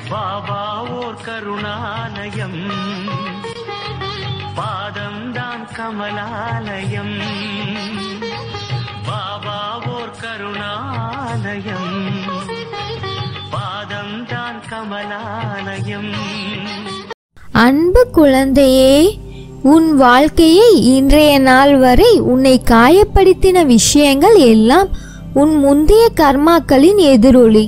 பாபா ஓர் கருணாலயம் பாதம்தான் கமலாலயம் பாபா ஓர் கருணாலயம் பாதம்தான் கமலாலயம் அன்பு குழந்தையே உன் வாழ்க்கையை இன்றைய நாள் வரை உன்னை காயப்படுத்தின விஷயங்கள் எல்லாம் உன் முந்தைய கர்மாக்களின் எதிரொலி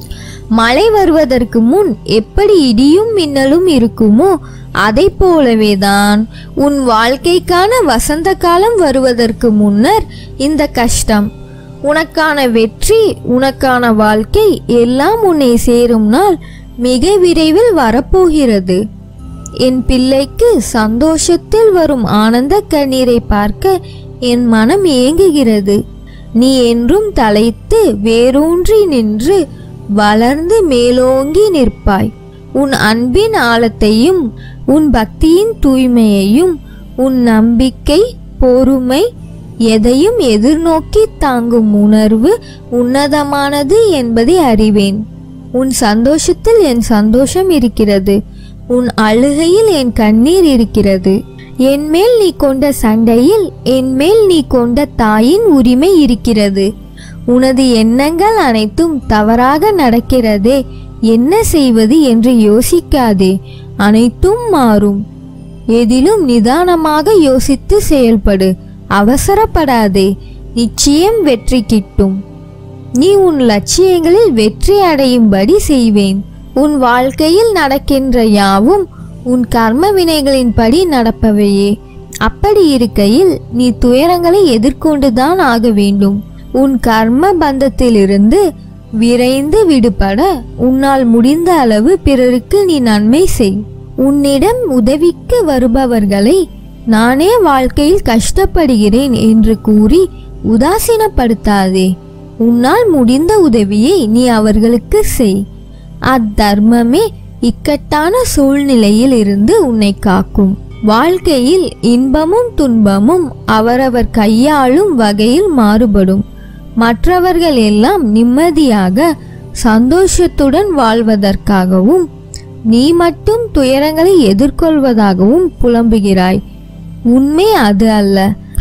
மழை வருவதற்கு முன் எப்படி இடியும் மின்னலும் இருக்குமோ அதை போலவே தான் உன் வாழ்க்கைக்கான வசந்த காலம் வருவதற்கு முன்னர் இந்த கஷ்டம் உனக்கான வெற்றி உனக்கான வாழ்க்கை எல்லாம் உன்னை சேரும் நாள் மிக விரைவில் வரப்போகிறது என் பிள்ளைக்கு சந்தோஷத்தில் வரும் ஆனந்த கண்ணீரை பார்க்க என் மனம் ஏங்குகிறது நீ என்றும் தலைத்து வேரூன்றி நின்று வளர்ந்து மேலோங்கி நிற்பாய் உன் அன்பின் ஆழத்தையும் உன் பக்தியின் தூய்மையையும் உன் நம்பிக்கை பொறுமை எதையும் எதிர்நோக்கி தாங்கும் உணர்வு உன்னதமானது என்பதை அறிவேன் உன் சந்தோஷத்தில் என் சந்தோஷம் இருக்கிறது உன் அழுகையில் என் கண்ணீர் இருக்கிறது என் மேல் நீ கொண்ட சண்டையில் என் மேல் நீ கொண்ட தாயின் உரிமை இருக்கிறது உனது எண்ணங்கள் அனைத்தும் தவறாக நடக்கிறதே என்ன செய்வது என்று யோசிக்காதே அனைத்தும் மாறும் எதிலும் நிதானமாக யோசித்து செயல்படு அவசரப்படாதே நிச்சயம் வெற்றி கிட்டும் நீ உன் லட்சியங்களில் வெற்றி அடையும்படி செய்வேன் உன் வாழ்க்கையில் நடக்கின்ற யாவும் உன் கர்ம வினைகளின்படி நடப்பவையே அப்படி இருக்கையில் நீ துயரங்களை எதிர்கொண்டுதான் ஆக வேண்டும் உன் கர்ம பந்தத்திலிருந்து விரைந்து விடுபட உன்னால் முடிந்த அளவு பிறருக்கு நீ நன்மை செய் உன்னிடம் உதவிக்கு வருபவர்களை நானே வாழ்க்கையில் கஷ்டப்படுகிறேன் என்று கூறி உதாசீனப்படுத்தாதே உன்னால் முடிந்த உதவியை நீ அவர்களுக்கு செய் அத்தர்மமே இக்கட்டான சூழ்நிலையில் இருந்து உன்னை காக்கும் வாழ்க்கையில் இன்பமும் துன்பமும் அவரவர் கையாளும் வகையில் மாறுபடும் மற்றவர்கள் எல்லாம் நிம்மதியாக சந்தோஷத்துடன் வாழ்வதற்காகவும் நீ மட்டும் துயரங்களை எதிர்கொள்வதாகவும் புலம்புகிறாய் உண்மை அது அல்ல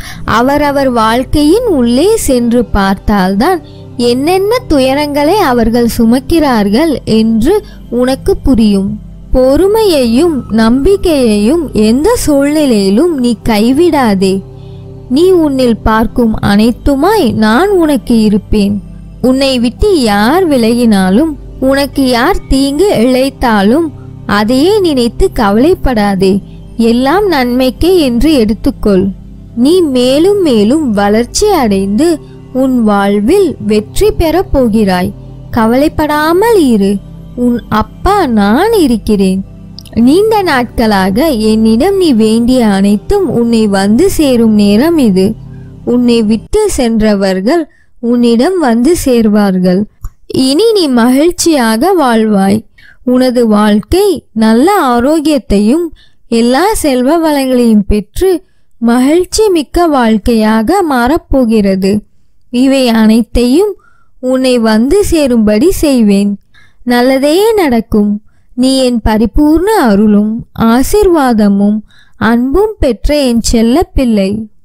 அவரவர் வாழ்க்கையின் உள்ளே சென்று பார்த்தால்தான் என்னென்ன துயரங்களை அவர்கள் சுமக்கிறார்கள் என்று உனக்கு புரியும் பொறுமையையும் நம்பிக்கையையும் எந்த சூழ்நிலையிலும் நீ கைவிடாதே நீ உன்னில் பார்க்கும் அனைத்துமாய் நான் உனக்கு இருப்பேன் உன்னை விட்டு யார் விலகினாலும் உனக்கு யார் தீங்கு இழைத்தாலும் அதையே நினைத்து கவலைப்படாதே எல்லாம் நன்மைக்கே என்று எடுத்துக்கொள் நீ மேலும் மேலும் வளர்ச்சி அடைந்து உன் வாழ்வில் வெற்றி பெறப் போகிறாய் கவலைப்படாமல் இரு உன் அப்பா நான் இருக்கிறேன் நீண்ட நாட்களாக என்னிடம் நீ வேண்டிய அனைத்தும் உன்னை வந்து சேரும் நேரம் இது உன்னை விட்டு சென்றவர்கள் உன்னிடம் வந்து சேர்வார்கள் இனி நீ மகிழ்ச்சியாக வாழ்வாய் உனது வாழ்க்கை நல்ல ஆரோக்கியத்தையும் எல்லா செல்வ வளங்களையும் பெற்று மகிழ்ச்சி மிக்க வாழ்க்கையாக மாறப்போகிறது இவை அனைத்தையும் உன்னை வந்து சேரும்படி செய்வேன் நல்லதே நடக்கும் நீ என் பரிபூர்ண அருளும் ஆசிர்வாதமும் அன்பும் பெற்ற என் செல்ல பிள்ளை